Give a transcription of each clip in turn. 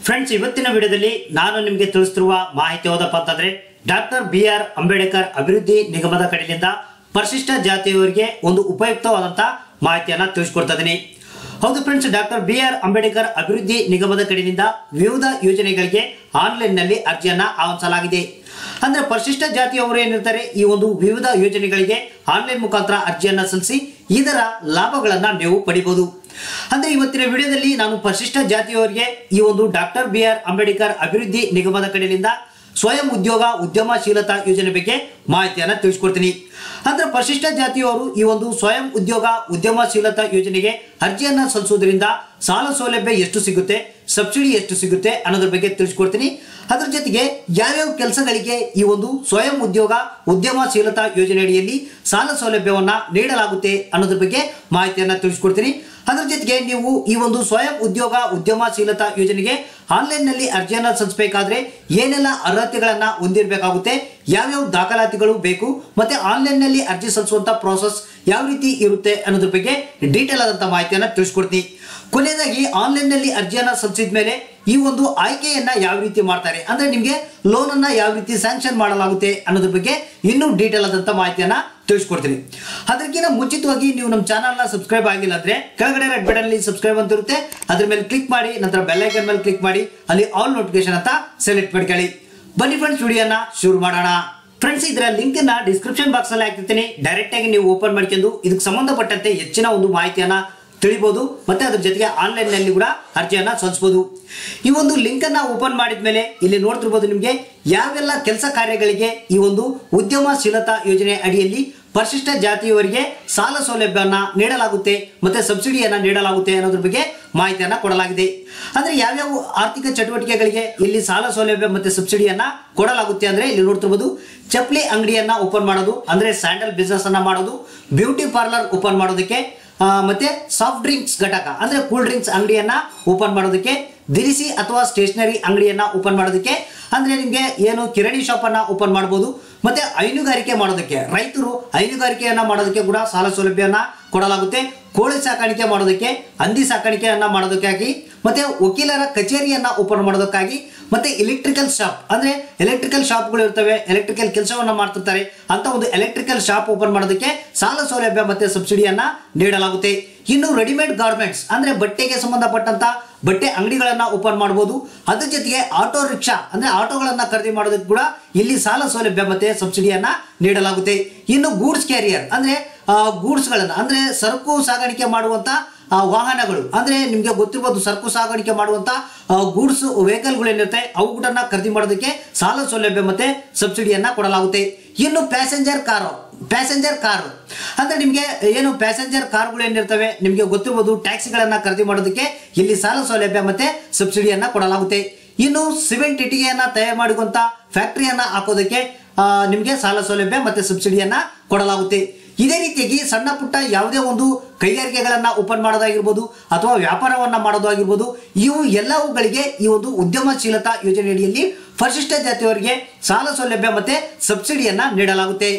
friends ಇವತ್ತಿನ ವಿಡಿಯೋದಲ್ಲಿ ನಾನು ನಿಮಗೆ ತಿಳಿಸ್ತಿರುವ ಮಾಹಿತಿ ಯಾವುದಪ್ಪ ಅಂತಂದ್ರೆ ಡಾಕ್ಟರ್ ಬಿ ಆರ್ ಅಂಬೇಡ್ಕರ್ ಅಭಿವೃದ್ಧಿ ನಿಗಮದ ಕಡೆಯಿಂದ ಪರಿಶಿಷ್ಟ ಜಾತಿಯವರಿಗೆ ಒಂದು ಉಪಯುಕ್ತವಾದಂತಹ ಮಾಹಿತಿಯನ್ನ ತಿಳಿಸ್ಕೊಡ್ತಾ ಇದ್ದೀನಿ ಹೌದು friends doctor B R Ambedkar ಅಭಿವೃದ್ಧಿ ನಿಗಮದ ಕಡೆಯಿಂದ ವಿವಿಧ ಯೋಜನೆಗಳಿಗೆ ಆನ್ಲೈನ್ ನಲ್ಲಿ ಅರ್ಜಿಯನ್ನ ಆಹ್ವಾನಿಸಲಾಗಿದೆ ಅಂದ್ರೆ ಪರಿಶಿಷ್ಟ ಜಾತಿಯವರು ಏನಿರ್ತಾರೆ ಈ ಒಂದು ವಿವಿಧ ಯೋಜನೆಗಳಿಗೆ ಆನ್ಲೈನ್ ಮುಖಾಂತರ ಅರ್ಜಿಯನ್ನ ಸಲ್ಲಿಸಿ ಇದರ ಲಾಭಗಳನ್ನ ನೀವು ಪಡಿಬಹುದು ಅಂದ್ರೆ ಇವತ್ತಿನ ವಿಡಿಯೋದಲ್ಲಿ ನಾನು ಪರಿಶಿಷ್ಟ ಜಾತಿಯವರಿಗೆ ಈ ಒಂದು ಡಾಕ್ಟರ್ ಬಿ ಆರ್ ಅಂಬೇಡ್ಕರ್ ಅಭಿವೃದ್ಧಿ ನಿಗಮದ ಕಡೆಯಿಂದ ಸ್ವಯಂ ಉದ್ಯೋಗ ಉದ್ಯಮಶೀಲತಾ ಯೋಜನೆ ಬಗ್ಗೆ ಮಾಹಿತಿಯನ್ನ ತಿಳಿಸ್ಕೊಡ್ತೀನಿ ಅಂದ್ರೆ ಪರಿಶಿಷ್ಟ ಜಾತಿಯವರು ಈ ಒಂದು ಸ್ವಯಂ ಉದ್ಯೋಗ ಉದ್ಯಮಶೀಲತಾ ಯೋಜನೆಗೆ ಅರ್ಜಿಯನ್ನ ಸಲ್ಲಿಸೋದ್ರಿಂದ ಸಾಲ ಸೌಲಭ್ಯ ಎಷ್ಟು ಸಿಗುತ್ತೆ ಸಬ್ಸಿಡಿ ಎಷ್ಟು ಸಿಗುತ್ತೆ ಅನ್ನೋದ್ರ ಬಗ್ಗೆ ತಿಳಿಸ್ಕೊಡ್ತೀನಿ ಅದ್ರ ಜೊತೆಗೆ ಯಾವ್ಯಾವ ಕೆಲಸಗಳಿಗೆ ಈ ಒಂದು ಸ್ವಯಂ ಉದ್ಯೋಗ ಉದ್ಯಮಶೀಲತಾ ಯೋಜನೆಯಡಿಯಲ್ಲಿ ಸಾಲ ಸೌಲಭ್ಯವನ್ನ ನೀಡಲಾಗುತ್ತೆ ಅನ್ನೋದ್ರ ಬಗ್ಗೆ ಮಾಹಿತಿಯನ್ನ ತಿಳಿಸ್ಕೊಡ್ತೀನಿ ಅದ್ರ ಜೊತೆಗೆ ನೀವು ಈ ಒಂದು ಸ್ವಯಂ ಉದ್ಯೋಗ ಉದ್ಯಮಶೀಲತಾ ಯೋಜನೆಗೆ ಆನ್ಲೈನ್ ನಲ್ಲಿ ಅರ್ಜಿಯನ್ನ ಸಲ್ಲಿಸಬೇಕಾದ್ರೆ ಏನೆಲ್ಲ ಅರ್ಹತೆಗಳನ್ನ ಹೊಂದಿರಬೇಕಾಗುತ್ತೆ ಯಾವ್ಯಾವ ದಾಖಲಾತಿಗಳು ಬೇಕು ಮತ್ತೆ ಆನ್ಲೈನ್ ನಲ್ಲಿ ಅರ್ಜಿ ಸಲ್ಲಿಸುವಂತ ಪ್ರೋಸೆಸ್ ಯಾವ ರೀತಿ ಇರುತ್ತೆ ಅನ್ನೋದ್ರ ಬಗ್ಗೆ ಡೀಟೇಲ್ ಆದಂತ ಮಾಹಿತಿಯನ್ನ ತಿಳಿಸ್ಕೊಡ್ತೀನಿ ಕೊನೆಯದಾಗಿ ಆನ್ಲೈನ್ ನಲ್ಲಿ ಅರ್ಜಿಯನ್ನ ಸಲ್ಲಿಸಿದ ಮೇಲೆ ಈ ಒಂದು ಆಯ್ಕೆಯನ್ನ ಯಾವ ರೀತಿ ಮಾಡ್ತಾರೆ ಅಂದ್ರೆ ನಿಮಗೆ ಲೋನ್ ಅನ್ನ ಯಾವ ರೀತಿ ಸ್ಯಾಂಕ್ಷನ್ ಮಾಡಲಾಗುತ್ತೆ ಅನ್ನೋದ್ರ ಬಗ್ಗೆ ಇನ್ನೂ ಡೀಟೇಲ್ ಆದಂತ ಮಾಹಿತಿಯನ್ನ ತಿಳಿಸ್ಕೊಡ್ತೀನಿ ಅದಕ್ಕಿಂತ ಮುಂಚಿತವಾಗಿ ನೀವು ನಮ್ಮ ಚಾನಲ್ ನ ಸಬ್ಸ್ಕ್ರೈಬ್ ಆಗಿಲ್ಲ ಅಂದ್ರೆ ಕೆಳಗಡೆ ರೆಡ್ ಬಟನ್ ಅಲ್ಲಿ ಸಬ್ಸ್ಕ್ರೈಬ್ ಅಂತ ಇರುತ್ತೆ ಅದ್ರ ಮೇಲೆ ಕ್ಲಿಕ್ ಮಾಡಿ ನಂತರ ಬೆಲ್ ಐಕನ್ ಮೇಲೆ ಕ್ಲಿಕ್ ಮಾಡಿ ಅಲ್ಲಿ ಆಲ್ ನೋಟಿಫಿಕೇಶನ್ ಅಂತ ಸೆಲೆಕ್ಟ್ ಮಾಡ್ಕೊಳ್ಳಿ ಬನ್ನಿ ಫ್ರೆಂಡ್ಸ್ ವಿಡಿಯೋನ ಶುರು ಮಾಡೋಣ ಫ್ರೆಂಡ್ಸ್ ಇದರ ಲಿಂಕ್ ನ ಡಿಸ್ಕ್ರಿಪ್ಷನ್ ಬಾಕ್ಸ್ ಅಲ್ಲಿ ಹಾಕಿರ್ತೀನಿ ಡೈರೆಕ್ಟ್ ಆಗಿ ನೀವು ಓಪನ್ ಮಾಡ್ಕೊಂಡು ಇದಕ್ಕೆ ಸಂಬಂಧಪಟ್ಟಂತೆ ಹೆಚ್ಚಿನ ಒಂದು ಮಾಹಿತಿಯನ್ನ ತಿಳಿಬಹುದು ಮತ್ತೆ ಅದ್ರ ಜೊತೆಗೆ ಆನ್ಲೈನ್ ನಲ್ಲಿ ಕೂಡ ಅರ್ಜಿಯನ್ನ ಸಲ್ಲಿಸಬಹುದು ಈ ಒಂದು ಲಿಂಕ್ ಅನ್ನ ಓಪನ್ ಮಾಡಿದ ಮೇಲೆ ಇಲ್ಲಿ ನೋಡ್ತಿರ್ಬೋದು ನಿಮಗೆ ಯಾವೆಲ್ಲ ಕೆಲಸ ಕಾರ್ಯಗಳಿಗೆ ಈ ಒಂದು ಉದ್ಯಮಶೀಲತಾ ಯೋಜನೆ ಅಡಿಯಲ್ಲಿ ಪರಿಶಿಷ್ಟ ಜಾತಿಯವರಿಗೆ ಸಾಲ ಸೌಲಭ್ಯವನ್ನ ನೀಡಲಾಗುತ್ತೆ ಮತ್ತೆ ಸಬ್ಸಿಡಿಯನ್ನ ನೀಡಲಾಗುತ್ತೆ ಅನ್ನೋದ್ರ ಬಗ್ಗೆ ಮಾಹಿತಿಯನ್ನ ಕೊಡಲಾಗಿದೆ ಅಂದ್ರೆ ಯಾವ್ಯಾವ ಆರ್ಥಿಕ ಚಟುವಟಿಕೆಗಳಿಗೆ ಇಲ್ಲಿ ಸಾಲ ಸೌಲಭ್ಯ ಮತ್ತೆ ಸಬ್ಸಿಡಿಯನ್ನ ಕೊಡಲಾಗುತ್ತೆ ಅಂದ್ರೆ ಇಲ್ಲಿ ನೋಡ್ತಿರ್ಬೋದು ಚಪ್ಪಲಿ ಅಂಗಡಿಯನ್ನ ಓಪನ್ ಮಾಡೋದು ಅಂದ್ರೆ ಸ್ಯಾಂಡಲ್ ಬಿಸ್ನೆಸ್ ಅನ್ನ ಮಾಡೋದು ಬ್ಯೂಟಿ ಪಾರ್ಲರ್ ಓಪನ್ ಮಾಡೋದಕ್ಕೆ ಆ, ಮತ್ತೆ ಸಾಫ್ಟ್ ಡ್ರಿಂಕ್ಸ್ ಘಟಕ ಅಂದ್ರೆ ಕೂಲ್ ಡ್ರಿಂಕ್ಸ್ ಅಂಗಡಿಯನ್ನ ಓಪನ್ ಮಾಡೋದಕ್ಕೆ ದಿರಿಸಿ ಅಥವಾ ಸ್ಟೇಷನರಿ ಅಂಗಡಿಯನ್ನ ಓಪನ್ ಮಾಡೋದಕ್ಕೆ ಅಂದ್ರೆ ನಿಮಗೆ ಏನು ಕಿರಾಣಿ ಶಾಪ್ ಅನ್ನ ಓಪನ್ ಮಾಡಬಹುದು ಮತ್ತೆ ಹೈನುಗಾರಿಕೆ ಮಾಡೋದಕ್ಕೆ ರೈತರು ಹೈನುಗಾರಿಕೆಯನ್ನ ಮಾಡೋದಕ್ಕೆ ಕೂಡ ಸಾಲ ಸೌಲಭ್ಯವನ್ನ ಕೊಡಲಾಗುತ್ತೆ ಕೋಳಿ ಸಾಕಾಣಿಕೆ ಮಾಡೋದಕ್ಕೆ ಹಂದಿ ಸಾಕಾಣಿಕೆಯನ್ನ ಮಾಡೋದಕ್ಕಾಗಿ ಮತ್ತೆ ವಕೀಲರ ಕಚೇರಿಯನ್ನ ಓಪನ್ ಮಾಡೋದಕ್ಕಾಗಿ ಮತ್ತೆ ಎಲೆಕ್ಟ್ರಿಕಲ್ ಶಾಪ್ ಅಂದ್ರೆ ಎಲೆಕ್ಟ್ರಿಕಲ್ ಶಾಪ್ಗಳು ಇರ್ತವೆ ಎಲೆಕ್ಟ್ರಿಕಲ್ ಕೆಲಸವನ್ನ ಮಾಡ್ತಿರ್ತಾರೆ ಅಂತ ಒಂದು ಎಲೆಕ್ಟ್ರಿಕಲ್ ಶಾಪ್ ಓಪನ್ ಮಾಡೋದಕ್ಕೆ ಸಾಲ ಸೌಲಭ್ಯ ಮತ್ತೆ ಸಬ್ಸಿಡಿಯನ್ನ ನೀಡಲಾಗುತ್ತೆ ಇನ್ನು ರೆಡಿಮೇಡ್ ಗಾರ್ಮೆಂಟ್ಸ್ ಅಂದ್ರೆ ಬಟ್ಟೆಗೆ ಸಂಬಂಧಪಟ್ಟಂತ ಬಟ್ಟೆ ಅಂಗಡಿಗಳನ್ನ ಓಪನ್ ಮಾಡಬಹುದು ಅದ್ರ ಜೊತೆಗೆ ಆಟೋ ರಿಕ್ಷಾ ಅಂದ್ರೆ ಆಟೋಗಳನ್ನ ಖರೀದಿ ಮಾಡೋದಕ್ಕೆ ಕೂಡ ಇಲ್ಲಿ ಸಾಲ ಸೌಲಭ್ಯ ಮತ್ತೆ ಸಬ್ಸಿಡಿಯನ್ನ ನೀಡಲಾಗುತ್ತೆ ಇನ್ನು ಗೂಡ್ಸ್ ಕ್ಯಾರಿಯರ್ ಅಂದ್ರೆ ಗೂಡ್ಸ್ ಗಳನ್ನ ಅಂದ್ರೆ ಸರಕು ಸಾಗಾಣಿಕೆ ಮಾಡುವಂತ ಆ, ವಾಹನಗಳು ಅಂದ್ರೆ ನಿಮ್ಗೆ ಗೊತ್ತಿರ್ಬೋದು ಸರಕು ಸಾಗಾಣಿಕೆ ಮಾಡುವಂತ ಗೂಡ್ಸ್ ವೆಹಿಕಲ್ಗಳು ಏನಿರುತ್ತೆ ಅವುಗಳನ್ನ ಖರೀದಿ ಮಾಡೋದಕ್ಕೆ ಸಾಲ ಸೌಲಭ್ಯ ಮತ್ತೆ ಸಬ್ಸಿಡಿಯನ್ನ ಕೊಡಲಾಗುತ್ತೆ ಇನ್ನು ಪ್ಯಾಸೆಂಜರ್ ಕಾರು ಪ್ಯಾಸೆಂಜರ್ ಕಾರು ಅಂದ್ರೆ ನಿಮಗೆ ಏನು ಪ್ಯಾಸೆಂಜರ್ ಕಾರ್ಗಳು ಏನಿರ್ತವೆ ನಿಮಗೆ ಗೊತ್ತಿರ್ಬೋದು ಟ್ಯಾಕ್ಸಿಗಳನ್ನ ಖರೀದಿ ಮಾಡೋದಕ್ಕೆ ಇಲ್ಲಿ ಸಾಲ ಸೌಲಭ್ಯ ಮತ್ತೆ ಸಬ್ಸಿಡಿಯನ್ನ ಕೊಡಲಾಗುತ್ತೆ ಇನ್ನು ಸಿಮೆಂಟ್ ಇಟ್ಟಿಗೆಯನ್ನ ತಯಾರು ಮಾಡುವಂತ ಫ್ಯಾಕ್ಟರಿಯನ್ನ ಹಾಕೋದಕ್ಕೆ ಆ, ನಿಮಗೆ ಸಾಲ ಸೌಲಭ್ಯ ಮತ್ತೆ ಸಬ್ಸಿಡಿಯನ್ನ ಕೊಡಲಾಗುತ್ತೆ ಇದೇ ರೀತಿಯಾಗಿ ಸಣ್ಣ ಪುಟ್ಟ ಯಾವುದೇ ಒಂದು ಕೈಗಾರಿಕೆಗಳನ್ನ ಓಪನ್ ಮಾಡೋದಾಗಿರ್ಬೋದು ಅಥವಾ ವ್ಯಾಪಾರವನ್ನ ಮಾಡೋದಾಗಿರ್ಬೋದು ಇವು ಎಲ್ಲವುಗಳಿಗೆ ಈ ಒಂದು ಉದ್ಯಮಶೀಲತಾ ಯೋಜನೆಯಡಿಯಲ್ಲಿ ಪರಿಶಿಷ್ಟ ಜಾತಿಯವರಿಗೆ ಸಾಲ ಸೌಲಭ್ಯ ಮತ್ತೆ ಸಬ್ಸಿಡಿಯನ್ನ ನೀಡಲಾಗುತ್ತೆ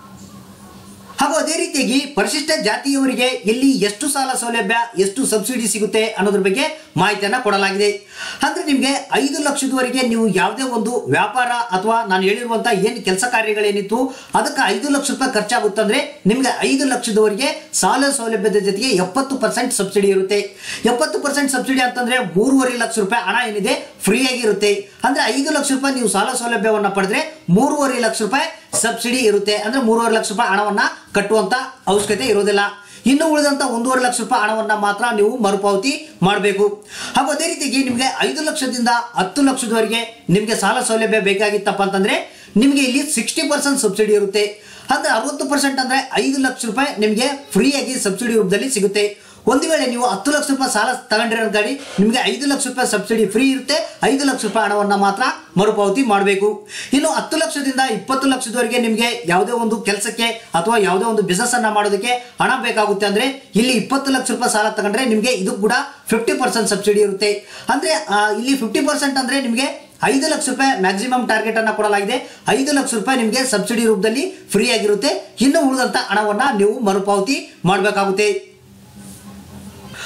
ಹಾಗೂ ಅದೇ ರೀತಿಯಾಗಿ ಪರಿಶಿಷ್ಟ ಜಾತಿಯವರಿಗೆ ಎಲ್ಲಿ ಎಷ್ಟು ಸಾಲ ಸೌಲಭ್ಯ ಎಷ್ಟು ಸಬ್ಸಿಡಿ ಸಿಗುತ್ತೆ ಅನ್ನೋದ್ರ ಬಗ್ಗೆ ಮಾಹಿತಿಯನ್ನ ಕೊಡಲಾಗಿದೆ ಅಂದ್ರೆ ನಿಮಗೆ ಐದು ಲಕ್ಷದವರೆಗೆ ನೀವು ಯಾವುದೇ ಒಂದು ವ್ಯಾಪಾರ ಅಥವಾ ನಾನು ಹೇಳಿರುವಂತ ಏನು ಕೆಲಸ ಕಾರ್ಯಗಳೇನಿತ್ತು ಅದಕ್ಕೆ ಐದು ಲಕ್ಷ ರೂಪಾಯಿ ಖರ್ಚಾಗುತ್ತಂದ್ರೆ ನಿಮಗೆ ಐದು ಲಕ್ಷದವರೆಗೆ ಸಾಲ ಸೌಲಭ್ಯದ ಜೊತೆಗೆ ಎಪ್ಪತ್ತು ಪರ್ಸೆಂಟ್ ಸಬ್ಸಿಡಿ ಇರುತ್ತೆ ಎಪ್ಪತ್ತು ಪರ್ಸೆಂಟ್ ಸಬ್ಸಿಡಿ ಅಂತಂದ್ರೆ ಮೂರುವರೆ ಲಕ್ಷ ರೂಪಾಯಿ ಹಣ ಏನಿದೆ ಫ್ರೀ ಆಗಿರುತ್ತೆ ಅಂದ್ರೆ ಐದು ಲಕ್ಷ ರೂಪಾಯಿ ನೀವು ಸಾಲ ಸೌಲಭ್ಯವನ್ನ ಪಡೆದ್ರೆ ಮೂರುವರೆ ಲಕ್ಷ ರೂಪಾಯಿ ಸಬ್ಸಿಡಿ ಇರುತ್ತೆ ಅಂದ್ರೆ ಮೂರುವರೆ ಲಕ್ಷ ರೂಪಾಯಿ ಹಣವನ್ನ ಕಟ್ಟುವಂತ ಅವಶ್ಯಕತೆ ಇರೋದಿಲ್ಲ ಇನ್ನು ಉಳಿದಂತ ಒಂದೂವರೆ ಲಕ್ಷ ರೂಪಾಯಿ ಹಣವನ್ನ ಮಾತ್ರ ನೀವು ಮರುಪಾವತಿ ಮಾಡಬೇಕು ಹಾಗೂ ಅದೇ ರೀತಿಯಾಗಿ ನಿಮಗೆ ಐದು ಲಕ್ಷದಿಂದ ಹತ್ತು ಲಕ್ಷದವರೆಗೆ ನಿಮಗೆ ಸಾಲ ಸೌಲಭ್ಯ ಬೇಕಾಗಿತ್ತಪ್ಪ ಅಂತಂದ್ರೆ ನಿಮಗೆ ಇಲ್ಲಿ ಸಿಕ್ಸ್ಟಿ ಪರ್ಸೆಂಟ್ ಸಬ್ಸಿಡಿ ಇರುತ್ತೆ ಅಂದ್ರೆ ಅರವತ್ತು ಪರ್ಸೆಂಟ್ ಅಂದ್ರೆ ಐದು ಲಕ್ಷ ರೂಪಾಯಿ ನಿಮಗೆ ಫ್ರೀಯಾಗಿ ಸಬ್ಸಿಡಿ ರೂಪದಲ್ಲಿ ಸಿಗುತ್ತೆ ಒಂದು ವೇಳೆ ನೀವು ಹತ್ತು ಲಕ್ಷ ರೂಪಾಯಿ ಸಾಲ ತಗೊಂಡಿರೋ ಗಾಡಿ ನಿಮಗೆ ಐದು ಲಕ್ಷ ರೂಪಾಯಿ ಸಬ್ಸಿಡಿ ಫ್ರೀ ಇರುತ್ತೆ ಐದು ಲಕ್ಷ ರೂಪಾಯಿ ಹಣವನ್ನು ಮಾತ್ರ ಮರುಪಾವತಿ ಮಾಡಬೇಕು ಇನ್ನು ಹತ್ತು ಲಕ್ಷದಿಂದ ಇಪ್ಪತ್ತು ಲಕ್ಷದವರೆಗೆ ನಿಮಗೆ ಯಾವುದೇ ಒಂದು ಕೆಲಸಕ್ಕೆ ಅಥವಾ ಯಾವುದೇ ಒಂದು ಬಿಸ್ನೆಸ್ ಅನ್ನ ಮಾಡೋದಕ್ಕೆ ಹಣ ಬೇಕಾಗುತ್ತೆ ಅಂದ್ರೆ ಇಲ್ಲಿ ಇಪ್ಪತ್ತು ಲಕ್ಷ ರೂಪಾಯಿ ಸಾಲ ತಗೊಂಡ್ರೆ ನಿಮಗೆ ಇದು ಕೂಡ ಫಿಫ್ಟಿ ಪರ್ಸೆಂಟ್ ಸಬ್ಸಿಡಿ ಇರುತ್ತೆ ಅಂದ್ರೆ ಆ, ಇಲ್ಲಿ ಫಿಫ್ಟಿ ಪರ್ಸೆಂಟ್ ಅಂದ್ರೆ ನಿಮಗೆ ಐದು ಲಕ್ಷ ರೂಪಾಯಿ ಮ್ಯಾಕ್ಸಿಮಮ್ ಟಾರ್ಗೆಟ್ ಅನ್ನ ಕೊಡಲಾಗಿದೆ ಐದು ಲಕ್ಷ ರೂಪಾಯಿ ನಿಮಗೆ ಸಬ್ಸಿಡಿ ರೂಪದಲ್ಲಿ ಫ್ರೀ ಆಗಿರುತ್ತೆ ಇನ್ನು ಉಳಿದಂತ ಹಣವನ್ನ ನೀವು ಮರುಪಾವತಿ ಮಾಡಬೇಕಾಗುತ್ತೆ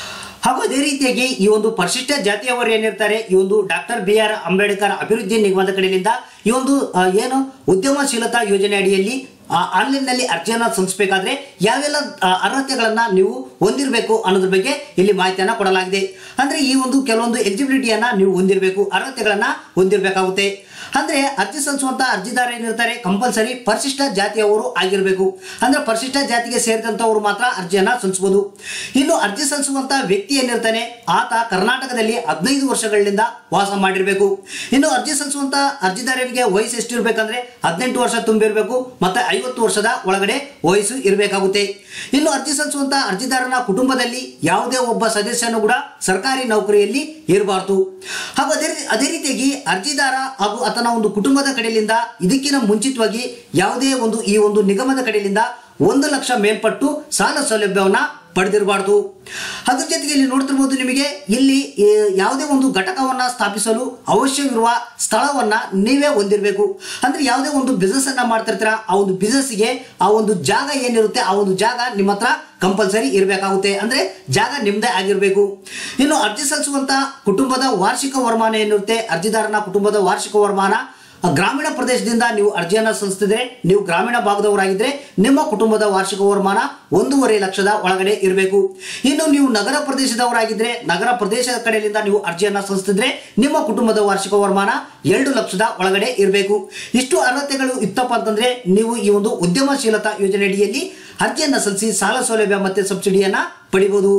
ಹಾಗೂ ಅದೇ ರೀತಿಯಾಗಿ ಈ ಒಂದು ಪರಿಶಿಷ್ಟ ಜಾತಿಯವರು ಏನಿರ್ತಾರೆ ಈ ಒಂದು ಡಾಕ್ಟರ್ ಬಿ ಆರ್ ಅಂಬೇಡ್ಕರ್ ಅಭಿವೃದ್ಧಿ ನಿಗಮದ ಕಡೆಯಿಂದ ಈ ಒಂದು ಆ, ಏನು ಉದ್ಯಮಶೀಲತಾ ಯೋಜನೆ ಅಡಿಯಲ್ಲಿ ಆನ್ಲೈನ್ ನಲ್ಲಿ ಅರ್ಜಿಯನ್ನ ಸಲ್ಲಿಸಬೇಕಾದ್ರೆ ಯಾವೆಲ್ಲ ಆ, ಅರ್ಹತೆಗಳನ್ನ ನೀವು ಹೊಂದಿರಬೇಕು ಅನ್ನೋದ್ರ ಬಗ್ಗೆ ಇಲ್ಲಿ ಮಾಹಿತಿಯನ್ನ ಕೊಡಲಾಗಿದೆ ಅಂದ್ರೆ ಈ ಒಂದು ಕೆಲವೊಂದು ಎಲಿಜಿಬಿಲಿಟಿಯನ್ನ ನೀವು ಹೊಂದಿರಬೇಕು ಅರ್ಹತೆಗಳನ್ನ ಹೊಂದಿರಬೇಕಾಗುತ್ತೆ ಅಂದ್ರೆ ಅರ್ಜಿ ಸಲ್ಲಿಸುವಂತ ಅರ್ಜಿದಾರ ಏನಿರ್ತಾರೆ ಕಂಪಲ್ಸರಿ ಪರಿಶಿಷ್ಟ ಜಾತಿಯವರು ಆಗಿರಬೇಕು ಅಂದ್ರೆ ಪರಿಶಿಷ್ಟ ಜಾತಿಗೆ ಸೇರಿದಂತವರು ಮಾತ್ರ ಅರ್ಜಿಯನ್ನ ಸಲ್ಲಿಸಬಹುದು ಇನ್ನು ಅರ್ಜಿ ಸಲ್ಲಿಸುವಂತ ವ್ಯಕ್ತಿ ಏನಿರ್ತಾನೆ ಆತ ಕರ್ನಾಟಕದಲ್ಲಿ ಹದಿನೈದು ವರ್ಷಗಳಿಂದ ವಾಸ ಮಾಡಿರಬೇಕು ಇನ್ನು ಅರ್ಜಿ ಸಲ್ಲಿಸುವಂತ ಅರ್ಜಿದಾರರಿಗೆ ವಯಸ್ಸು ಎಷ್ಟಿರ್ಬೇಕಂದ್ರೆ ಹದಿನೆಂಟು ವರ್ಷ ತುಂಬಿರಬೇಕು ಮತ್ತೆ ಐವತ್ತು ವರ್ಷದ ಒಳಗಡೆ ವಯಸ್ಸು ಇರಬೇಕಾಗುತ್ತೆ ಇನ್ನು ಅರ್ಜಿ ಸಲ್ಲಿಸುವಂತ ಅರ್ಜಿದಾರನ ಕುಟುಂಬದಲ್ಲಿ ಯಾವುದೇ ಒಬ್ಬ ಸದಸ್ಯನು ಕೂಡ ಸರ್ಕಾರಿ ನೌಕರಿಯಲ್ಲಿ ಇರಬಾರ್ದು ಹಾಗೂ ಅದೇ ರೀ- ಅದೇ ರೀತಿಯಾಗಿ ಅರ್ಜಿದಾರ ಹಾಗೂ ಆತನ ಒಂದು ಕುಟುಂಬದ ಕಡೆಯಿಂದ ಇದಕ್ಕಿಂತ ಮುಂಚಿತವಾಗಿ ಯಾವುದೇ ಒಂದು ಈ ಒಂದು ನಿಗಮದ ಕಡೆಯಿಂದ ಒಂದು ಲಕ್ಷ ಮೇಲ್ಪಟ್ಟು ಸಾಲ ಸೌಲಭ್ಯವನ್ನ ಪಡೆದಿರಬಾರ್ದು ಅದ್ರ ಜೊತೆಗೆ ಇಲ್ಲಿ ನೋಡ್ತಿರ್ಬೋದು ನಿಮಗೆ ಇಲ್ಲಿ ಏ, ಯಾವುದೇ ಒಂದು ಘಟಕವನ್ನ ಸ್ಥಾಪಿಸಲು ಅವಶ್ಯವಿರುವ ಸ್ಥಳವನ್ನ ನೀವೇ ಹೊಂದಿರಬೇಕು ಅಂದ್ರೆ ಯಾವುದೇ ಒಂದು ಬಿಸ್ನೆಸ್ ಅನ್ನ ಮಾಡ್ತಿರ್ತೀರ ಆ ಒಂದು ಬಿಸ್ನೆಸ್ಗೆ ಆ ಒಂದು ಜಾಗ ಏನಿರುತ್ತೆ ಆ ಒಂದು ಜಾಗ ನಿಮ್ಮ ಹತ್ರ ಕಂಪಲ್ಸರಿ ಇರಬೇಕಾಗುತ್ತೆ ಅಂದ್ರೆ ಜಾಗ ನಿಮ್ದೇ ಆಗಿರಬೇಕು ಇನ್ನು ಅರ್ಜಿ ಸಲ್ಲಿಸುವಂತ ಕುಟುಂಬದ ವಾರ್ಷಿಕ ವರಮಾನ ಏನಿರುತ್ತೆ ಅರ್ಜಿದಾರನ ಕುಟುಂಬದ ವಾರ್ಷಿಕ ವರಮಾನ ಆ ಗ್ರಾಮೀಣ ಪ್ರದೇಶದಿಂದ ನೀವು ಅರ್ಜಿಯನ್ನ ಸಲ್ಲಿಸ್ತಿದ್ರೆ ನೀವು ಗ್ರಾಮೀಣ ಭಾಗದವರಾಗಿದ್ರೆ ನಿಮ್ಮ ಕುಟುಂಬದ ವಾರ್ಷಿಕ ವರಮಾನ ಒಂದೂವರೆ ಲಕ್ಷದ ಒಳಗಡೆ ಇರಬೇಕು ಇನ್ನು ನೀವು ನಗರ ಪ್ರದೇಶದವರಾಗಿದ್ರೆ ನಗರ ಪ್ರದೇಶದ ಕಡೆಯಿಂದ ನೀವು ಅರ್ಜಿಯನ್ನ ಸಲ್ಲಿಸ್ತಿದ್ರೆ ನಿಮ್ಮ ಕುಟುಂಬದ ವಾರ್ಷಿಕ ವರಮಾನ ಎರಡು ಲಕ್ಷದ ಒಳಗಡೆ ಇರಬೇಕು ಇಷ್ಟು ಅರ್ಹತೆಗಳು ಇತ್ತಪ್ಪ ಅಂತಂದ್ರೆ ನೀವು ಈ ಒಂದು ಉದ್ಯಮಶೀಲತಾ ಯೋಜನೆ ಅಡಿಯಲ್ಲಿ ಅರ್ಜಿಯನ್ನ ಸಲ್ಲಿಸಿ ಸಾಲ ಸೌಲಭ್ಯ ಮತ್ತೆ ಸಬ್ಸಿಡಿಯನ್ನ ಪಡಿಬಹುದು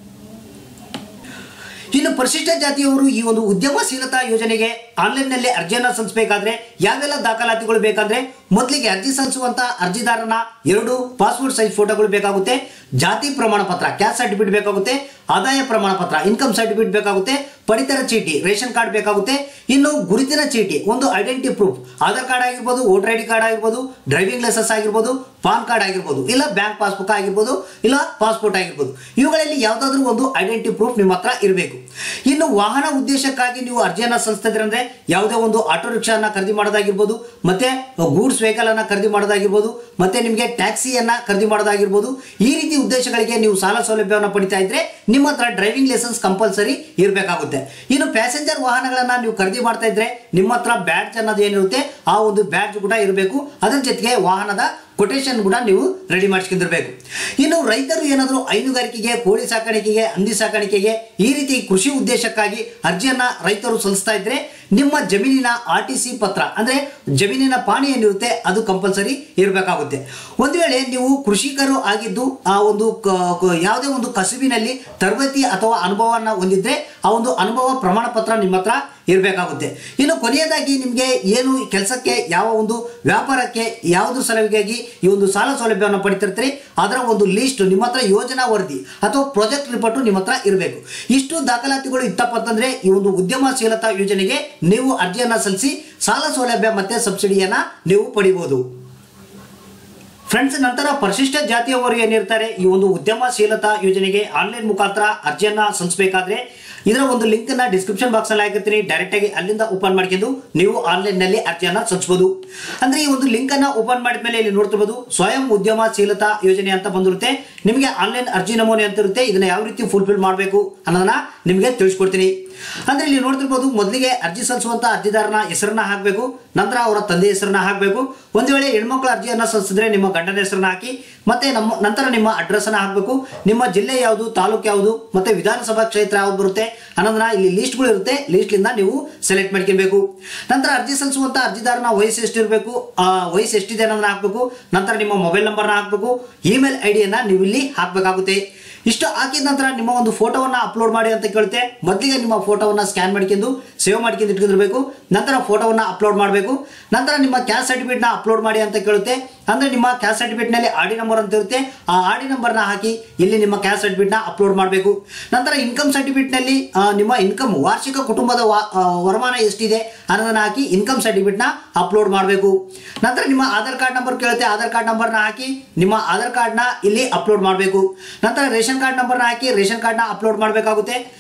ಇನ್ನು ಪರಿಶಿಷ್ಟ ಜಾತಿಯವರು ಈ ಒಂದು ಉದ್ಯಮಶೀಲತಾ ಯೋಜನೆಗೆ ಆನ್ಲೈನ್ನಲ್ಲಿ ಅರ್ಜಿಯನ್ನ ಸಲ್ಲಿಸಬೇಕಾದ್ರೆ ಯಾವೆಲ್ಲ ದಾಖಲಾತಿಗಳು ಬೇಕಂದ್ರೆ ಮೊದಲಿಗೆ ಅರ್ಜಿ ಸಲ್ಲಿಸುವಂತ ಅರ್ಜಿದಾರನ ಎರಡು ಪಾಸ್ಪೋರ್ಟ್ ಸೈಜ್ ಫೋಟೋಗಳು ಬೇಕಾಗುತ್ತೆ ಜಾತಿ ಪ್ರಮಾಣ ಪತ್ರ ಕ್ಯಾಸ್ಟ್ ಸರ್ಟಿಫಿಕೇಟ್ ಬೇಕಾಗುತ್ತೆ ಆದಾಯ ಪ್ರಮಾಣ ಪತ್ರ ಇನ್ಕಮ್ ಸರ್ಟಿಫಿಕೇಟ್ ಬೇಕಾಗುತ್ತೆ ಪಡಿತರ ಚೀಟಿ ರೇಷನ್ ಕಾರ್ಡ್ ಬೇಕಾಗುತ್ತೆ ಇನ್ನು ಗುರುತಿನ ಚೀಟಿ ಒಂದು ಐಡೆಂಟಿ ಪ್ರೂಫ್ ಆಧಾರ್ ಕಾರ್ಡ್ ಆಗಿರ್ಬೋದು ವೋಟರ್ ಐ ಡಿ ಕಾರ್ಡ್ ಆಗಿರ್ಬೋದು ಡ್ರೈವಿಂಗ್ ಲೈಸೆನ್ಸ್ ಆಗಿರ್ಬೋದು ಪಾನ್ ಕಾರ್ಡ್ ಆಗಿರ್ಬೋದು ಇಲ್ಲ ಬ್ಯಾಂಕ್ ಪಾಸ್ಬುಕ್ ಆಗಿರ್ಬೋದು ಇಲ್ಲ ಪಾಸ್ಪೋರ್ಟ್ ಆಗಿರ್ಬೋದು ಇವುಗಳಲ್ಲಿ ಯಾವುದಾದ್ರೂ ಒಂದು ಐಡೆಂಟಿ ಪ್ರೂಫ್ ನಿಮ್ಮ ಹತ್ರ ಇರಬೇಕು ಇನ್ನು ವಾಹನ ಉದ್ದೇಶಕ್ಕಾಗಿ ನೀವು ಅರ್ಜಿಯನ್ನ ಸಲ್ಲಿಸ್ತಿದ್ರೆ ಅಂದ್ರೆ ಯಾವುದೇ ಒಂದು ಆಟೋ ರಿಕ್ಷಾನ ಖರೀದಿ ಮಾಡೋದಾಗಿರ್ಬೋದು ಮತ್ತೆ ಗೂಡ್ಸ್ ವೆಹಿಕಲ್ ಅನ್ನ ಖರೀದಿ ಮಾಡೋದಾಗಿರ್ಬೋದು ಮತ್ತೆ ನಿಮಗೆ ಟ್ಯಾಕ್ಸಿಯನ್ನ ಖರೀದಿ ಮಾಡೋದಾಗಿರ್ಬೋದು ಈ ರೀತಿ ಉದ್ದೇಶಗಳಿಗೆ ನೀವು ಸಾಲ ಸೌಲಭ್ಯವನ್ನು ಪಡಿತಾ ಇದ್ರೆ ನಿಮ್ಮ ಹತ್ರ ಡ್ರೈವಿಂಗ್ ಲೈಸೆನ್ಸ್ ಕಂಪಲ್ಸರಿ ಇರಬೇಕಾಗುತ್ತೆ ಇನ್ನು ಪ್ಯಾಸೆಂಜರ್ ವಾಹನಗಳನ್ನ ನೀವು ಖರೀದಿ ಮಾಡ್ತಾ ಇದ್ರೆ ನಿಮ್ಮ ಹತ್ರ ಬ್ಯಾಡ್ಜ್ ಅನ್ನೋದು ಏನಿರುತ್ತೆ ಆ ಒಂದು ಬ್ಯಾಡ್ಜ್ ಕೂಡ ಇರಬೇಕು ಅದರ ಜೊತೆಗೆ ವಾಹನದ ಕೊಟೇಶನ್ ಕೂಡ ನೀವು ರೆಡಿ ಮಾಡಿಸ್ಕೊಂಡಿರ್ಬೇಕು ಇನ್ನು ರೈತರು ಏನಾದರೂ ಹೈನುಗಾರಿಕೆಗೆ ಕೋಳಿ ಸಾಕಾಣಿಕೆಗೆ ಹಂದಿ ಸಾಕಾಣಿಕೆಗೆ ಈ ರೀತಿ ಕೃಷಿ ಉದ್ದೇಶಕ್ಕಾಗಿ ಅರ್ಜಿಯನ್ನ ರೈತರು ಸಲ್ಲಿಸ್ತಾ ಇದ್ರೆ ನಿಮ್ಮ ಜಮೀನಿನ ಆರ್ ಟಿ ಸಿ ಪತ್ರ ಅಂದ್ರೆ ಜಮೀನಿನ ಪಾಣಿ ಏನಿರುತ್ತೆ ಅದು ಕಂಪಲ್ಸರಿ ಇರಬೇಕಾಗುತ್ತೆ ಒಂದು ವೇಳೆ ನೀವು ಕೃಷಿಕರು ಆಗಿದ್ದು ಆ ಒಂದು ಕ- ಕ- ಯಾವುದೇ ಒಂದು ಕಸುಬಿನಲ್ಲಿ ತರಬೇತಿ ಅಥವಾ ಅನುಭವವನ್ನು ಹೊಂದಿದ್ರೆ ಆ ಒಂದು ಅನುಭವ ಪ್ರಮಾಣ ಪತ್ರ ನಿಮ್ಮ ಹತ್ರ ಇರಬೇಕಾಗುತ್ತೆ ಇನ್ನು ಕೊನೆಯದಾಗಿ ನಿಮಗೆ ಏನು ಕೆಲಸಕ್ಕೆ ಯಾವ ಒಂದು ವ್ಯಾಪಾರಕ್ಕೆ ಯಾವುದು ಸಲುವಾಗಿ ಈ ಒಂದು ಸಾಲ ಸೌಲಭ್ಯವನ್ನು ಪಡಿತಿರ್ತೀರಿ ಅದರ ಒಂದು ಲಿಸ್ಟ್ ನಿಮ್ಮ ಹತ್ರ ಯೋಜನಾ ವರದಿ ಅಥವಾ ಪ್ರಾಜೆಕ್ಟ್ ರಿಪೋರ್ಟ್ ನಿಮ್ಮ ಹತ್ರ ಇರಬೇಕು ಇಷ್ಟು ದಾಖಲಾತಿಗಳು ಇತ್ತಪ್ಪ ಅಂತಂದ್ರೆ ಈ ಒಂದು ಉದ್ಯಮಶೀಲತಾ ಯೋಜನೆಗೆ ನೀವು ಅರ್ಜಿಯನ್ನ ಸಲ್ಲಿಸಿ ಸಾಲ ಸೌಲಭ್ಯ ಮತ್ತೆ ಸಬ್ಸಿಡಿಯನ್ನ ನೀವು ಪಡಿಬಹುದು ಫ್ರೆಂಡ್ಸ್ ನಂತರ ಪರಿಶಿಷ್ಟ ಜಾತಿಯವರು ಏನಿರ್ತಾರೆ ಈ ಒಂದು ಉದ್ಯಮಶೀಲತಾ ಯೋಜನೆಗೆ ಆನ್ಲೈನ್ ಮುಖಾಂತರ ಅರ್ಜಿಯನ್ನ ಸಲ್ಲಿಸಬೇಕಾದ್ರೆ ಇದರ ಒಂದು ಲಿಂಕ್ ಅನ್ನ ಡಿಸ್ಕ್ರಿಪ್ಷನ್ ಬಾಕ್ಸ್ ಅಲ್ಲಿ ಹಾಕಿರ್ತೀನಿ ಡೈರೆಕ್ಟ್ ಆಗಿ ಅಲ್ಲಿಂದ ಓಪನ್ ಮಾಡ್ಕೊಂಡು ನೀವು ಆನ್ಲೈನ್ ನಲ್ಲಿ ಅರ್ಜಿಯನ್ನ ಸಲ್ಲಿಸಬಹುದು ಅಂದ್ರೆ ಈ ಒಂದು ಲಿಂಕ್ ಅನ್ನ ಓಪನ್ ಮಾಡಿದ ಮೇಲೆ ಇಲ್ಲಿ ನೋಡ್ತಿರ್ಬೋದು ಸ್ವಯಂ ಉದ್ಯಮಶೀಲತಾ ಯೋಜನೆ ಅಂತ ಬಂದಿರುತ್ತೆ ನಿಮಗೆ ಆನ್ಲೈನ್ ಅರ್ಜಿ ನಮೂನೆ ಅಂತ ಇರುತ್ತೆ ಇದನ್ನ ಯಾವ ರೀತಿ ಫುಲ್ಫಿಲ್ ಮಾಡಬೇಕು ಅನ್ನೋದನ್ನ ನಿಮಗೆ ತಿಳಿಸ್ಕೊಡ್ತೀನಿ ಅಂದ್ರೆ ಇಲ್ಲಿ ನೋಡ್ತಿರ್ಬೋದು ಮೊದಲಿಗೆ ಅರ್ಜಿ ಸಲ್ಲಿಸುವಂತ ಅರ್ಜಿದಾರನ ಹೆಸರನ್ನ ಹಾಕಬೇಕು ನಂತರ ಅವರ ತಂದೆ ಹೆಸರನ್ನ ಹಾಕಬೇಕು ಒಂದು ವೇಳೆ ಹೆಣ್ಮಕ್ಳ ಅರ್ಜಿಯನ್ನ ಸಲ್ಲಿಸಿದ್ರೆ ನಿಮ್ಮ ಗಂಡನ ಹೆಸರನ್ನ ಹಾಕಿ ಮತ್ತೆ ನಮ್ಮ ನಂತರ ನಿಮ್ಮ ಅಡ್ರೆಸ್ ಅನ್ನ ಹಾಕಬೇಕು ನಿಮ್ಮ ಜಿಲ್ಲೆ ಯಾವುದು ತಾಲೂಕು ಯಾವುದು ಮತ್ತೆ ವಿಧಾನಸಭಾ ಕ್ಷೇತ್ರ ಯಾವ್ದು ಬರುತ್ತೆ ಅನ್ನೋದನ್ನ ಇಲ್ಲಿ ಲಿಸ್ಟ್ಗಳು ಇರುತ್ತೆ ಲಿಸ್ಟ್ಲಿಂದ ನೀವು ಸೆಲೆಕ್ಟ್ ಮಾಡ್ಕೊಬೇಕು ನಂತರ ಅರ್ಜಿ ಸಲ್ಲಿಸುವಂತ ಅರ್ಜಿದಾರನ ವಯಸ್ಸು ಎಷ್ಟಿರಬೇಕು ಆ ವಯಸ್ಸು ಎಷ್ಟಿದೆ ಅನ್ನೋದನ್ನ ಹಾಕಬೇಕು ನಂತರ ನಿಮ್ಮ ಮೊಬೈಲ್ ನಂಬರ್ನ ಹಾಕಬೇಕು ಇಮೇಲ್ ಐ ಡಿಯನ್ನ ನೀವು ಇಲ್ಲಿ ಹಾಕಬೇಕಾಗುತ್ತೆ ಇಷ್ಟು ಹಾಕಿದ ನಂತರ ನಿಮ್ಮ ಒಂದು ಫೋಟೋವನ್ನ ಅಪ್ಲೋಡ್ ಮಾಡಿ ಅಂತ ಕೇಳುತ್ತೆ ಮೊದಲಿಗೆ ನಿಮ್ಮ ಫೋಟೋವನ್ನ ಸ್ಕ್ಯಾನ್ ಮಾಡ್ಕೊಂಡು ಸೇವ್ ಮಾಡ್ಕೊಂಡು ಇಟ್ಕೊಂಡಿರ್ಬೇಕು ನಂತರ ಫೋಟೋವನ್ನ ಅಪ್ಲೋಡ್ ಮಾಡಬೇಕು ನಂತರ ನಿಮ್ಮ ಕ್ಯಾಸ್ಟ್ ಸರ್ಟಿಫಿಕೇಟ್ನ ಅಪ್ಲೋಡ್ ಮಾಡಿ ಅಂತ ಕೇಳುತ್ತೆ ಅಂದ್ರೆ ನಿಮ್ಮ ಕ್ಯಾಸ್ಟ್ ಸರ್ಟಿಫಿಕೇಟ್ನಲ್ಲಿ ಆಡಿ ನಂಬರ್ ಅಂತ ಇರುತ್ತೆ ಆ ಆಡಿ ನಂಬರ್ನ ಹಾಕಿ ಇಲ್ಲಿ ನಿಮ್ಮ ಕ್ಯಾಸ್ಟ್ ಸರ್ಟಿಫಿಕೇಟ್ನ ಅಪ್ಲೋಡ್ ಮಾಡಬೇಕು ನಂತರ ಇನ್ಕಮ್ ಸರ್ಟಿಫಿಕೇಟ್ನಲ್ಲಿ ನಿಮ್ಮ ಇನ್ಕಮ್ ವಾರ್ಷಿಕ ಕುಟುಂಬದ ವಾ- ಆ, ವರಮಾನ ಎಷ್ಟಿದೆ ಅನ್ನೋದನ್ನ ಹಾಕಿ ಇನ್ಕಮ್ ಸರ್ಟಿಫಿಕೇಟ್ನ ಅಪ್ಲೋಡ್ ಮಾಡಬೇಕು ನಂತರ ನಿಮ್ಮ ಆಧಾರ್ ಕಾರ್ಡ್ ನಂಬರ್ ಕೇಳುತ್ತೆ ಆಧಾರ್ ಕಾರ್ಡ್ ನಂಬರ್ನ ಹಾಕಿ ನಿಮ್ಮ ಆಧಾರ್ ಕಾರ್ಡ್ನ ಇಲ್ಲಿ ಅಪ್ಲೋಡ್ ಮಾಡಬೇಕು ನಂತರ ರೇಷನ್ ಕಾರ್ಡ್ ನಂಬರ್ನ ಹಾಕಿ ರೇಷನ್ ಕಾರ್ಡ್ನ ಅಪ್ಲೋಡ್ ಮಾಡಬೇಕಾಗುತ್ತೆ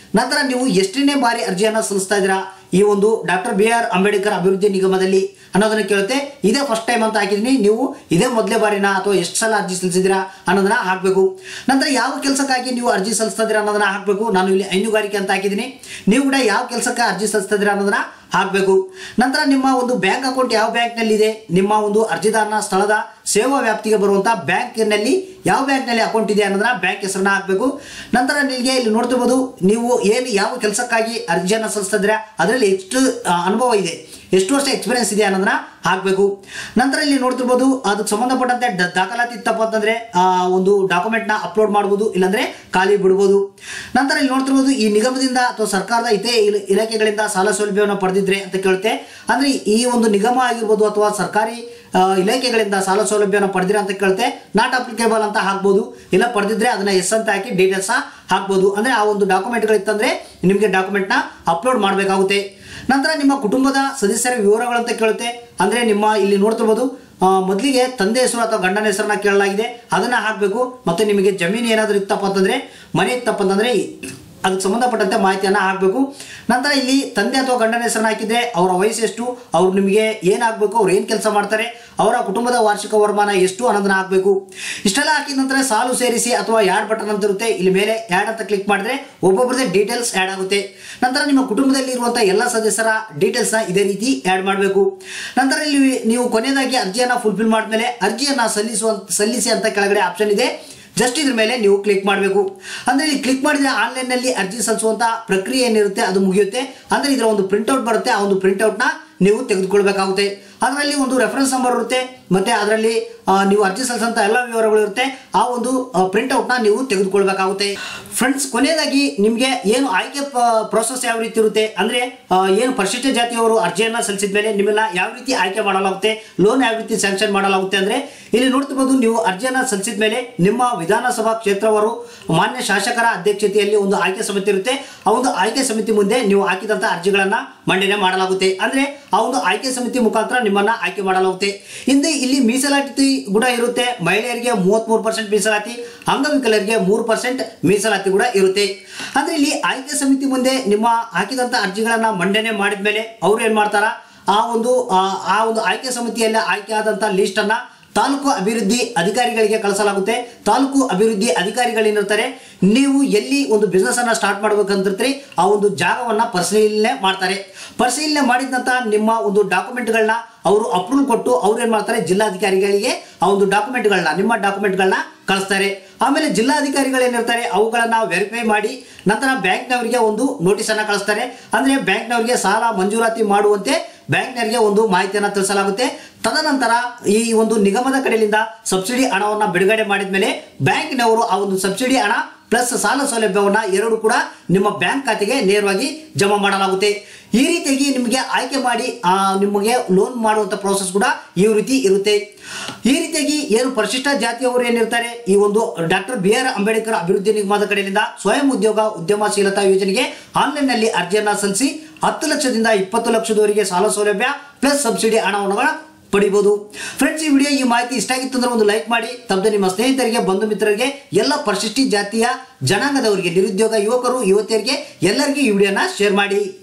ನಂತರ ನೀವು ಎಷ್ಟನೇ ಬಾರಿ ಅರ್ಜಿಯನ್ನು ಸಲ್ಲಿಸ್ತಾ ಇದ್ದೀರಾ ಈ ಒಂದು ಡಾಕ್ಟರ್ ಬಿ ಆರ್ ಅಂಬೇಡ್ಕರ್ ಅಭಿವೃದ್ಧಿ ನಿಗಮದಲ್ಲಿ ಅನ್ನೋದನ್ನ ಕೇಳುತ್ತೆ ಇದೇ ಫಸ್ಟ್ ಟೈಮ್ ಅಂತ ಹಾಕಿದ್ದೀನಿ ನೀವು ಇದೇ ಮೊದಲೇ ಬಾರಿನ ಅಥವಾ ಎಷ್ಟು ಸಲ ಅರ್ಜಿ ಸಲ್ಲಿಸಿದ್ದೀರಾ ಅನ್ನೋದನ್ನ ಹಾಕಬೇಕು ನಂತರ ಯಾವ ಕೆಲಸಕ್ಕಾಗಿ ನೀವು ಅರ್ಜಿ ಸಲ್ಲಿಸ್ತಾ ಇದ್ದೀರಾ ಅನ್ನೋದನ್ನ ಹಾಕಬೇಕು ನಾನು ಇಲ್ಲಿ ಹೈನುಗಾರಿಕೆ ಅಂತ ಹಾಕಿದ್ದೀನಿ ನೀವು ಕೂಡ ಯಾವ ಕೆಲಸಕ್ಕೆ ಅರ್ಜಿ ಸಲ್ಲಿಸ್ತಾ ಇದ್ದೀರಾ ಅನ್ನೋದನ್ನ ಹಾಕಬೇಕು ನಂತರ ನಿಮ್ಮ ಒಂದು ಬ್ಯಾಂಕ್ ಅಕೌಂಟ್ ಯಾವ ಬ್ಯಾಂಕ್ನಲ್ಲಿ ಇದೆ ನಿಮ್ಮ ಒಂದು ಅರ್ಜಿದಾರನ ಸ್ಥಳದ ಸೇವಾ ವ್ಯಾಪ್ತಿಗೆ ಬರುವಂಥ ಬ್ಯಾಂಕಿನಲ್ಲಿ ಯಾವ ಬ್ಯಾಂಕ್ನಲ್ಲಿ ಅಕೌಂಟ್ ಇದೆ ಅನ್ನೋದನ್ನ ಬ್ಯಾಂಕ್ ಹೆಸರನ್ನ ಹಾಕಬೇಕು ನಂತರ ನಿಮಗೆ ಇಲ್ಲಿ ನೋಡ್ತಿರ್ಬೋದು ನೀವು ಏನು ಯಾವ ಕೆಲಸಕ್ಕಾಗಿ ಅರ್ಜಿಯನ್ನು ಸಲ್ಲಿಸ್ತಾ ಇದ್ದೀರಾ ಅದರಲ್ಲಿ ಎಷ್ಟು ಆ, ಅನುಭವ ಇದೆ ಎಷ್ಟು ವರ್ಷ ಎಕ್ಸ್ಪೀರಿಯನ್ಸ್ ಇದೆ ಅನ್ನೋದನ್ನ ಹಾಕಬೇಕು ನಂತರ ಇಲ್ಲಿ ನೋಡ್ತಿರ್ಬೋದು ಅದಕ್ಕೆ ಸಂಬಂಧಪಟ್ಟಂತೆ ದ- ದಾಖಲಾತಿ ಇತ್ತಪ್ಪ ಅಂತಂದ್ರೆ ಆ ಒಂದು ಡಾಕ್ಯುಮೆಂಟ್ನ ಅಪ್ಲೋಡ್ ಮಾಡ್ಬೋದು ಇಲ್ಲಾಂದ್ರೆ ಖಾಲಿ ಬಿಡ್ಬೋದು ನಂತರ ಇಲ್ಲಿ ನೋಡ್ತಿರ್ಬೋದು ಈ ನಿಗಮದಿಂದ ಅಥವಾ ಸರ್ಕಾರದ ಇತರೆ ಇಲ- ಇಲಾಖೆಗಳಿಂದ ಸಾಲ ಸೌಲಭ್ಯವನ್ನು ಪಡೆದಿದ್ರೆ ಅಂತ ಕೇಳುತ್ತೆ ಅಂದ್ರೆ ಈ ಒಂದು ನಿಗಮ ಆಗಿರ್ಬೋದು ಅಥವಾ ಸರ್ಕಾರಿ ಆ, ಇಲಾಖೆಗಳಿಂದ ಸಾಲ ಸೌಲಭ್ಯವನ್ನು ಪಡೆದಿರ ಅಂತ ಕೇಳುತ್ತೆ ನಾಟ್ ಅಪ್ಲಿಕೇಬಲ್ ಅಂತ ಹಾಕ್ಬೋದು ಇಲ್ಲ ಪಡೆದಿದ್ರೆ ಅದನ್ನ ಎಸ್ ಅಂತ ಹಾಕಿ ಡೀಟೇಲ್ಸ್ ಹಾಕ್ಬೋದು ಅಂದ್ರೆ ಆ ಒಂದು ಡಾಕ್ಯುಮೆಂಟ್ಗಳಿತ್ತಂದ್ರೆ ನಿಮಗೆ ಡಾಕ್ಯುಮೆಂಟ್ನ ಅಪ್ಲೋಡ್ ಮಾಡಬೇಕಾಗುತ್ತೆ ನಂತರ ನಿಮ್ಮ ಕುಟುಂಬದ ಸದಸ್ಯರ ವಿವರಗಳಂತ ಕೇಳುತ್ತೆ ಅಂದ್ರೆ ನಿಮ್ಮ ಇಲ್ಲಿ ನೋಡ್ತಿರ್ಬೋದು ಆ, ಮೊದಲಿಗೆ ತಂದೆ ಹೆಸರು ಅಥವಾ ಗಂಡನ ಹೆಸರನ್ನ ಕೇಳಲಾಗಿದೆ ಅದನ್ನ ಹಾಕಬೇಕು ಮತ್ತೆ ನಿಮಗೆ ಜಮೀನು ಏನಾದರೂ ಇತ್ತಪ್ಪ ಅಂತಂದ್ರೆ ಮನೆ ಇತ್ತಪ್ಪ ಅಂತಂದ್ರೆ ಅದಕ್ಕೆ ಸಂಬಂಧಪಟ್ಟಂತೆ ಮಾಹಿತಿಯನ್ನು ಹಾಕಬೇಕು ನಂತರ ಇಲ್ಲಿ ತಂದೆ ಅಥವಾ ಗಂಡನ ಹೆಸರನ್ನ ಹಾಕಿದ್ರೆ ಅವರ ವಯಸ್ಸು ಎಷ್ಟು ಅವ್ರು ನಿಮಗೆ ಏನಾಗಬೇಕು ಅವ್ರು ಏನು ಕೆಲಸ ಮಾಡ್ತಾರೆ ಅವರ ಕುಟುಂಬದ ವಾರ್ಷಿಕ ವರಮಾನ ಎಷ್ಟು ಅನ್ನೋದನ್ನ ಹಾಕಬೇಕು ಇಷ್ಟೆಲ್ಲ ಹಾಕಿದ ನಂತರ ಸಾಲು ಸೇರಿಸಿ ಅಥವಾ ಯಾಡ್ ಬಟನ್ ಅಂತ ಇರುತ್ತೆ ಇಲ್ಲಿ ಮೇಲೆ ಯಾಡ್ ಅಂತ ಕ್ಲಿಕ್ ಮಾಡಿದ್ರೆ ಒಬ್ಬೊಬ್ಬರದೇ ಡೀಟೇಲ್ಸ್ ಆ್ಯಡ್ ಆಗುತ್ತೆ ನಂತರ ನಿಮ್ಮ ಕುಟುಂಬದಲ್ಲಿ ಇರುವಂತಹ ಎಲ್ಲ ಸದಸ್ಯರ ಡೀಟೇಲ್ಸ್ನ ಇದೇ ರೀತಿ ಆ್ಯಡ್ ಮಾಡಬೇಕು ನಂತರ ಇಲ್ಲಿ ನೀವು ಕೊನೆಯದಾಗಿ ಅರ್ಜಿಯನ್ನು ಫುಲ್ಫಿಲ್ ಮಾಡಿದ್ಮೇಲೆ ಅರ್ಜಿಯನ್ನು ಸಲ್ಲಿಸುವ ಸಲ್ಲಿಸಿ ಅಂತ ಕೆಳಗಡೆ ಆಪ್ಷನ್ ಇದೆ ಜಸ್ಟ್ ಇದ್ರ ಮೇಲೆ ನೀವು ಕ್ಲಿಕ್ ಮಾಡಬೇಕು ಅಂದ್ರೆ ಇಲ್ಲಿ ಕ್ಲಿಕ್ ಮಾಡಿದ್ರೆ ಆನ್ಲೈನ್ನಲ್ಲಿ ಅರ್ಜಿ ಸಲ್ಲಿಸುವಂತ ಪ್ರಕ್ರಿಯೆ ಏನಿರುತ್ತೆ ಅದು ಮುಗಿಯುತ್ತೆ ಅಂದ್ರೆ ಇದರ ಒಂದು ಪ್ರಿಂಟ್ಔಟ್ ಬರುತ್ತೆ ಆ ಒಂದು ಪ್ರಿಂಟ್ಔಟ್ನ ನೀವು ತೆಗೆದುಕೊಳ್ಬೇಕಾಗುತ್ತೆ ಅದರಲ್ಲಿ ಒಂದು ರೆಫರೆನ್ಸ್ ನಂಬರ್ ಇರುತ್ತೆ ಮತ್ತೆ ಅದರಲ್ಲಿ ಆ, ನೀವು ಅರ್ಜಿ ಸಲ್ಲಿಸಂತ ಎಲ್ಲ ವಿವರಗಳು ಇರುತ್ತೆ ಆ ಒಂದು ಪ್ರಿಂಟ್ಔಟ್ನ ನೀವು ತೆಗೆದುಕೊಳ್ಬೇಕಾಗುತ್ತೆ ಫ್ರೆಂಡ್ಸ್ ಕೊನೆಯದಾಗಿ ನಿಮಗೆ ಏನು ಆಯ್ಕೆ ಪ್ರೋಸೆಸ್ ಯಾವ ರೀತಿ ಇರುತ್ತೆ ಅಂದ್ರೆ ಆ, ಏನು ಪರಿಶಿಷ್ಟ ಜಾತಿಯವರು ಅರ್ಜಿಯನ್ನ ಸಲ್ಲಿಸಿದ ಮೇಲೆ ನಿಮ್ಮನ್ನ ಯಾವ ರೀತಿ ಆಯ್ಕೆ ಮಾಡಲಾಗುತ್ತೆ ಲೋನ್ ಯಾವ ರೀತಿ ಸ್ಯಾಂಕ್ಷನ್ ಮಾಡಲಾಗುತ್ತೆ ಅಂದ್ರೆ ಇಲ್ಲಿ ನೋಡ್ತಿರ್ಬೋದು ನೀವು ಅರ್ಜಿಯನ್ನ ಸಲ್ಲಿಸಿದ ಮೇಲೆ ನಿಮ್ಮ ವಿಧಾನಸಭಾ ಕ್ಷೇತ್ರವರು ಮಾನ್ಯ ಶಾಸಕರ ಅಧ್ಯಕ್ಷತೆಯಲ್ಲಿ ಒಂದು ಆಯ್ಕೆ ಸಮಿತಿ ಇರುತ್ತೆ ಆ ಒಂದು ಆಯ್ಕೆ ಸಮಿತಿ ಮುಂದೆ ನೀವು ಹಾಕಿದಂತ ಅರ್ಜಿಗಳನ್ನ ಮಂಡನೆ ಮಾಡಲಾಗುತ್ತೆ ಅಂದ್ರೆ ಆ ಒಂದು ಆಯ್ಕೆ ಸಮಿತಿ ಮುಖಾಂತರ ನಿಮ್ಮನ್ನ ಆಯ್ಕೆ ಮಾಡಲಾಗುತ್ತೆ ಹಿಂದೆ ಇಲ್ಲಿ ಮೀಸಲಾತಿ ಕೂಡ ಇರುತ್ತೆ ಮಹಿಳೆಯರಿಗೆ ಮೂವತ್ಮೂರು ಪರ್ಸೆಂಟ್ ಮೀಸಲಾತಿ ಅಂಗವಿಕಲರಿಗೆ ಮೂರು ಪರ್ಸೆಂಟ್ ಮೀಸಲಾತಿ ಕೂಡ ಇರುತ್ತೆ ಅಂದ್ರೆ ಇಲ್ಲಿ ಆಯ್ಕೆ ಸಮಿತಿ ಮುಂದೆ ನಿಮ್ಮ ಹಾಕಿದಂತ ಅರ್ಜಿಗಳನ್ನ ಮಂಡನೆ ಮಾಡಿದ್ಮೇಲೆ ಅವ್ರು ಏನ್ ಮಾಡ್ತಾರ ಆ ಒಂದು ಆ ಆ ಒಂದು ಆಯ್ಕೆ ಸಮಿತಿಯಲ್ಲಿ ಆಯ್ಕೆ ಆದಂತ ಲಿಸ್ಟ್ ಅನ್ನ ತಾಲೂಕು ಅಭಿವೃದ್ಧಿ ಅಧಿಕಾರಿಗಳಿಗೆ ಕಳಿಸಲಾಗುತ್ತೆ ತಾಲೂಕು ಅಭಿವೃದ್ಧಿ ಅಧಿಕಾರಿಗಳೇನಿರ್ತಾರೆ ನೀವು ಎಲ್ಲಿ ಒಂದು ಬಿಸ್ನೆಸ್ ಅನ್ನ ಸ್ಟಾರ್ಟ್ ಮಾಡ್ಬೇಕಂತಿರ್ತೀರಿ ಆ ಒಂದು ಜಾಗವನ್ನ ಪರಿಶೀಲನೆ ಮಾಡ್ತಾರೆ ಪರಿಶೀಲನೆ ಮಾಡಿದಂತ ನಿಮ್ಮ ಒಂದು ಡಾಕ್ಯುಮೆಂಟ್ಗಳನ್ನ ಅವರು ಅಪ್ರೂವಲ್ ಕೊಟ್ಟು ಅವ್ರು ಏನ್ ಮಾಡ್ತಾರೆ ಜಿಲ್ಲಾಧಿಕಾರಿಗಳಿಗೆ ಆ ಒಂದು ಡಾಕ್ಯುಮೆಂಟ್ಗಳನ್ನ ನಿಮ್ಮ ಡಾಕ್ಯುಮೆಂಟ್ಗಳನ್ನ ಕಳಿಸ್ತಾರೆ ಆಮೇಲೆ ಜಿಲ್ಲಾಧಿಕಾರಿಗಳು ಏನಿರ್ತಾರೆ ಅವುಗಳನ್ನ ವೆರಿಫೈ ಮಾಡಿ ನಂತರ ಬ್ಯಾಂಕ್ನವರಿಗೆ ಒಂದು ನೋಟಿಸ್ ಅನ್ನ ಕಳಿಸ್ತಾರೆ ಅಂದ್ರೆ ಬ್ಯಾಂಕ್ನವರಿಗೆ ಸಾಲ ಮಂಜೂರಾತಿ ಮಾಡುವಂತೆ ಬ್ಯಾಂಕ್ನವರಿಗೆ ಒಂದು ಮಾಹಿತಿಯನ್ನು ತಿಳಿಸಲಾಗುತ್ತೆ ತದನಂತರ ಈ ಒಂದು ನಿಗಮದ ಕಡೆಯಿಂದ ಸಬ್ಸಿಡಿ ಹಣವನ್ನು ಬಿಡುಗಡೆ ಮಾಡಿದ ಮೇಲೆ ಬ್ಯಾಂಕ್ನವರು ಆ ಒಂದು ಸಬ್ಸಿಡಿ ಹಣ ಪ್ಲಸ್ ಸಾಲ ಸೌಲಭ್ಯವನ್ನ ಎರಡು ಕೂಡ ನಿಮ್ಮ ಬ್ಯಾಂಕ್ ಖಾತೆಗೆ ನೇರವಾಗಿ ಜಮಾ ಮಾಡಲಾಗುತ್ತೆ ಈ ರೀತಿಯಾಗಿ ನಿಮಗೆ ಆಯ್ಕೆ ಮಾಡಿ ಆ, ನಿಮಗೆ ಲೋನ್ ಮಾಡುವಂತ ಪ್ರೋಸೆಸ್ ಕೂಡ ಈ ರೀತಿ ಇರುತ್ತೆ ಈ ರೀತಿಯಾಗಿ ಏನು ಪರಿಶಿಷ್ಟ ಜಾತಿಯವರು ಏನಿರ್ತಾರೆ ಈ ಒಂದು ಡಾಕ್ಟರ್ ಬಿ ಆರ್ ಅಂಬೇಡ್ಕರ್ ಅಭಿವೃದ್ಧಿ ನಿಗಮದ ಕಡೆಯಿಂದ ಸ್ವಯಂ ಉದ್ಯೋಗ ಉದ್ಯಮಶೀಲತಾ ಯೋಜನೆಗೆ ಆನ್ಲೈನ್ ನಲ್ಲಿ ಅರ್ಜಿಯನ್ನ ಸಲ್ಲಿಸಿ ಹತ್ತು ಲಕ್ಷದಿಂದ ಇಪ್ಪತ್ತು ಲಕ್ಷದವರೆಗೆ ಸಾಲ ಸೌಲಭ್ಯ ಪ್ಲಸ್ ಸಬ್ಸಿಡಿ ಹಣವನ್ನು ಪಡಿಬಹುದು ಫ್ರೆಂಡ್ಸ್ ಈ ವಿಡಿಯೋ ಈ ಮಾಹಿತಿ ಇಷ್ಟ ಆಗಿತ್ತು ಅಂದ್ರೆ ಒಂದು ಲೈಕ್ ಮಾಡಿ ತಪ್ಪದೆ ನಿಮ್ಮ ಸ್ನೇಹಿತರಿಗೆ ಬಂಧು ಮಿತ್ರರಿಗೆ ಎಲ್ಲ ಪರಿಶಿಷ್ಟ ಜಾತಿಯ ಜನಾಂಗದವರಿಗೆ ನಿರುದ್ಯೋಗ ಯುವಕರು ಯುವತಿಯರಿಗೆ ಎಲ್ಲರಿಗೂ ಈ ವಿಡಿಯೋನ ಶೇರ್ ಮಾಡಿ